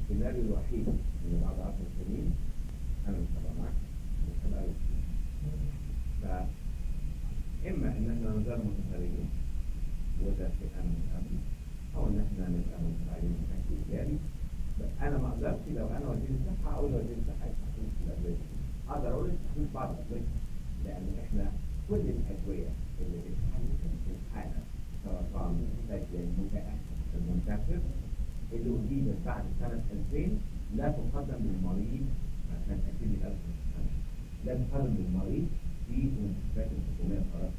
السيناريو الوحيد اللي بعد 10 سنين انا مش هبقى معاك مش هبقى لك ف اما ان احنا نظل متفرجين وده شيء انا مش قبل او ان احنا نبقى متفاعلين بشكل ايجابي بس انا ما اقدرش لو انا وزير الصحه اقول وزير الصحه يستحمل في الادويه اقدر اقول يستحمل بعض الادويه لان احنا كل الادويه اللي بتحل في الحاله سرطان سجل متاخر المنتشر اللي أجيبت بعد سنة 2000 لا تقدم للمريض عشان أكيد الألف سنة لا تقدم للمريض في المستشفيات الحكومية خلاص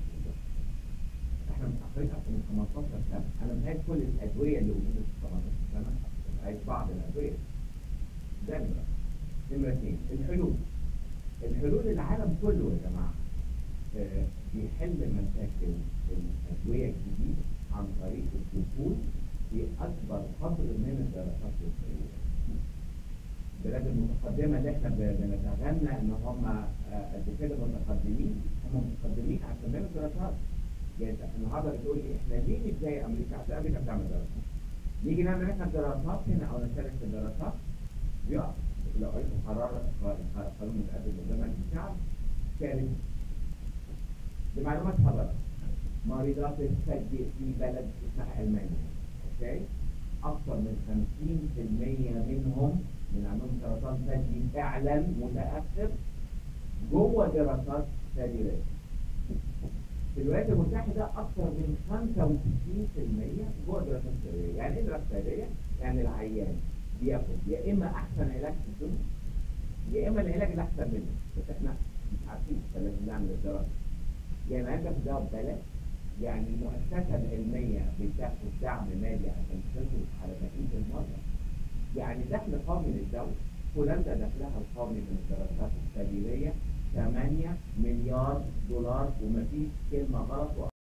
احنا متأخرين أكثر من 15 سنة أنا مش عايز كل الأدوية اللي وجدت في 18 سنة بس عايز بعض الأدوية ده نمرة نمرة اثنين الحلول الحلول العالم كله يا جماعة آه، بيحل مشاكل الأدوية الجديدة عن طريق الدخول في أكبر قدر من الدراسات الطبية. البلاد المتقدمة اللي احنا ب- بنتغنى إن هم آه، قد كده متقدمين هم متقدمين عشان بيعملوا دراسات. يعني أنت النهارده بتقول لي احنا ليه مش زي أمريكا؟ عشان أمريكا بتعمل دراسات. نيجي نعمل احنا دراسات هنا أو نشارك في الدراسات بيقع. لو قلت قرار قرار- قانون متقدم قدام الشعب كارثة. لمعلومات حضرتك مريضات الثدي في بلد اسمها ألمانيا اوكي اكثر من 50% منهم من عندهم سرطان ثدي فعلا متاخر جوه دراسات سريريه في الولايات المتحده اكثر من 65% جوه دراسات سريريه يعني ايه دراسه سريريه؟ يعني العيان بياخد يا اما احسن علاج في الدنيا يا اما العلاج اللي احسن منه بس احنا مش عارفين فلازم نعمل الدراسه يعني انت بتجاوب بلاش يعني المؤسسة العلمية بتاخد دعم مالي عشان تصرف على بقية المرضى يعني دخل قومي للدولة هولندا دخلها القومي من الدراسات السريرية 8 مليار دولار ومفيش كلمة غلط